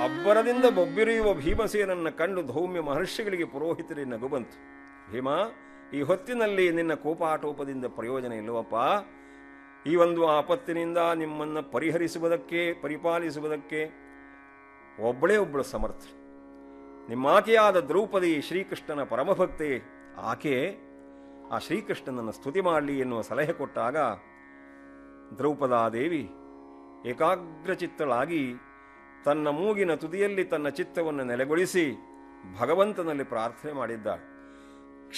ಅಬ್ಬರದಿಂದ ಬೊಬ್ಬಿರಿಯುವ ಭೀಮಸೇನನ್ನ ಕಂಡು ಧೌಮ್ಯ ಮಹರ್ಷಿಗಳಿಗೆ ಪುರೋಹಿತರಿ ನಗು ಬಂತು ಭೀಮ ಈ ಹೊತ್ತಿನಲ್ಲಿ ನಿನ್ನ ಕೋಪಾಟೋಪದಿಂದ ಪ್ರಯೋಜನ ಇಲ್ಲವಪ್ಪ ಈ ಒಂದು ಆಪತ್ತಿನಿಂದ ನಿಮ್ಮನ್ನು ಪರಿಹರಿಸುವುದಕ್ಕೆ ಪರಿಪಾಲಿಸುವುದಕ್ಕೆ ಒಬ್ಬಳೇ ಒಬ್ಬಳು ಸಮರ್ಥ ನಿಮ್ಮಾಕೆಯಾದ ದ್ರೌಪದಿ ಶ್ರೀಕೃಷ್ಣನ ಪರಮಭಕ್ತೆ ಆಕೆ ಆ ಶ್ರೀಕೃಷ್ಣನನ್ನು ಸ್ತುತಿ ಮಾಡಲಿ ಎನ್ನುವ ಸಲಹೆ ಕೊಟ್ಟಾಗ ದ್ರೌಪದಾದೇವಿ ಏಕಾಗ್ರಚಿತ್ತಳಾಗಿ ತನ್ನ ಮೂಗಿನ ತುದಿಯಲ್ಲಿ ತನ್ನ ಚಿತ್ತವನ್ನು ನೆಲೆಗೊಳಿಸಿ ಭಗವಂತನಲ್ಲಿ ಪ್ರಾರ್ಥನೆ ಮಾಡಿದ್ದಾಳೆ